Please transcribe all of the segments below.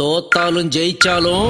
தோத்தாலும் ஜெயிச்சாலும்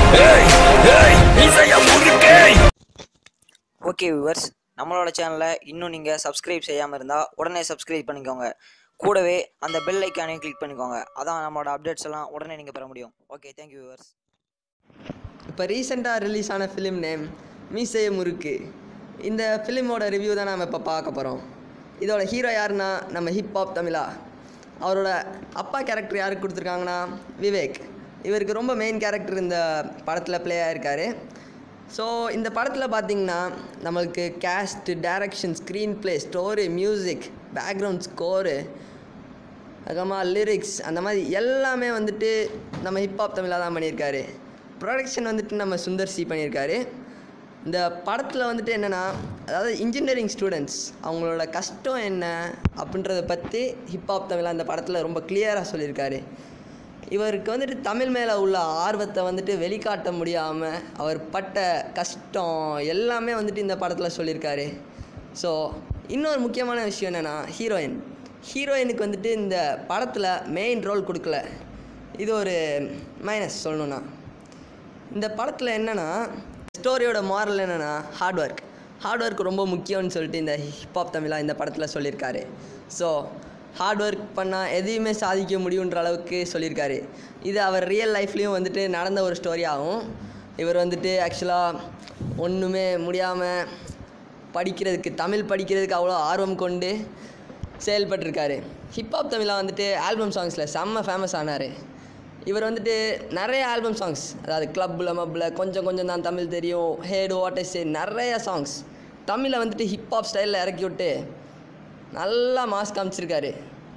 okay viewers நம்மளோட சேனலை இன்னும் நீங்கள் சப்ஸ்கிரைப் செய்யாமல் இருந்தால் உடனே சப்ஸ்கிரைப் பண்ணிக்கோங்க கூடவே அந்த பெல் ஐக்கானையும் கிளிக் பண்ணிக்கோங்க அதான் நம்மளோட அப்டேட்ஸ் எல்லாம் உடனே நீங்கள் பெற முடியும் ஓகே தேங்க்யூ வியூவர்ஸ் இப்போ ரீசெண்டாக ரிலீஸ் ஆன ஃபிலிம் நேம் மீசைய முறுக்கு இந்த ஃபிலிமோட ரிவ்யூ தான் நம்ம இப்போ பார்க்க போகிறோம் இதோட ஹீரோ யாருன்னா நம்ம ஹிப்ஹாப் தமிழா அவரோட அப்பா கேரக்டர் யாருக்கு கொடுத்துருக்காங்கன்னா விவேக் இவருக்கு ரொம்ப மெயின் கேரக்டர் இந்த படத்தில் ப்ளே ஆகிருக்காரு ஸோ இந்த படத்தில் பார்த்தீங்கன்னா நம்மளுக்கு cast direction screen play story music background score அதுக்கப்புறமா லிரிக்ஸ் அந்த மாதிரி எல்லாமே வந்துட்டு நம்ம ஹிப்ஹாப் தமிழாக தான் பண்ணியிருக்காரு ப்ரொடக்ஷன் வந்துட்டு நம்ம சுந்தர் சி பண்ணியிருக்காரு இந்த படத்தில் வந்துட்டு என்னென்னா அதாவது இன்ஜினியரிங் ஸ்டூடெண்ட்ஸ் அவங்களோட கஷ்டம் என்ன அப்படின்றத பற்றி ஹிப்ஹாப் தமிழா இந்த படத்தில் ரொம்ப கிளியராக சொல்லியிருக்காரு இவருக்கு வந்துட்டு தமிழ் மேலே உள்ள ஆர்வத்தை வந்துட்டு வெளிக்காட்ட முடியாமல் அவர் பட்ட கஷ்டம் எல்லாமே வந்துட்டு இந்த படத்தில் சொல்லியிருக்காரு ஸோ இன்னொரு முக்கியமான விஷயம் என்னென்னா ஹீரோயின் ஹீரோயினுக்கு வந்துட்டு இந்த படத்தில் மெயின் ரோல் கொடுக்கல இது ஒரு மைனஸ் சொல்லணுன்னா இந்த படத்தில் என்னென்னா ஸ்டோரியோட மாரல் என்னென்னா ஹார்ட் ஒர்க் ஹார்ட் ஒர்க் ரொம்ப முக்கியம்னு சொல்லிட்டு இந்த ஹிப்ஹாப் தமிழா இந்த படத்தில் சொல்லியிருக்காரு ஸோ ஹார்ட் ஒர்க் பண்ணால் எதையுமே சாதிக்க முடியுன்ற அளவுக்கு சொல்லியிருக்காரு இது அவர் ரியல் லைஃப்லேயும் வந்துட்டு நடந்த ஒரு ஸ்டோரியாகும் இவர் வந்துட்டு ஆக்சுவலாக ஒன்றுமே முடியாமல் படிக்கிறதுக்கு தமிழ் படிக்கிறதுக்கு அவ்வளோ ஆர்வம் கொண்டு செயல்பட்டிருக்காரு ஹிப்ஹாப் தமிழா வந்துட்டு ஆல்பம் சாங்ஸில் செம்ம ஃபேமஸ் ஆனார் இவர் வந்துட்டு நிறைய ஆல்பம் சாங்ஸ் அதாவது கிளப்பில் மப்பில் கொஞ்சம் கொஞ்சம் தான் தமிழ் தெரியும் ஹேடு வாட்டஸ் நிறைய சாங்ஸ் தமிழை வந்துட்டு ஹிப்ஹாப் ஸ்டைலில் இறக்கி விட்டு நல்லா மாஸ் காமிச்சிருக்காரு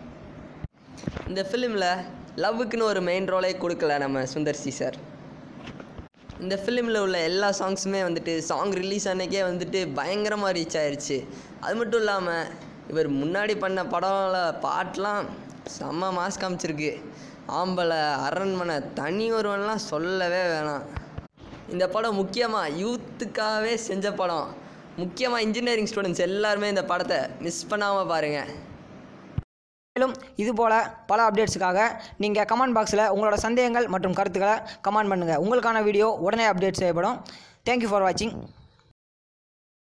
இந்த ஃபிலிமில் லவ்வுக்குன்னு ஒரு மெயின் ரோலே கொடுக்கல நம்ம சுந்தர் சி சார் இந்த ஃபிலிமில் உள்ள எல்லா சாங்ஸுமே வந்துட்டு சாங் ரிலீஸ் அன்னைக்கே வந்துட்டு பயங்கரமாக ரீச் ஆயிருச்சு அது மட்டும் இல்லாமல் இவர் முன்னாடி பண்ண படம்ல பாட்டெலாம் செம்ம மாஸ் காமிச்சிருக்கு ஆம்பளை அரண்மனை தனி ஒருவன்லாம் சொல்லவே வேணாம் இந்த படம் முக்கியமாக யூத்துக்காகவே செஞ்ச படம் முக்கியமாக இன்ஜினியரிங் ஸ்டூடெண்ட்ஸ் எல்லாருமே இந்த படத்தை மிஸ் பண்ணாமல் பாருங்கள் மேலும் இது போல் பல அப்டேட்ஸுக்காக நீங்கள் கமெண்ட் பாக்ஸில் உங்களோட சந்தேகங்கள் மற்றும் கருத்துக்களை கமெண்ட் பண்ணுங்கள் உங்களுக்கான வீடியோ உடனே அப்டேட் செய்யப்படும் தேங்க்யூ ஃபார் வாட்சிங்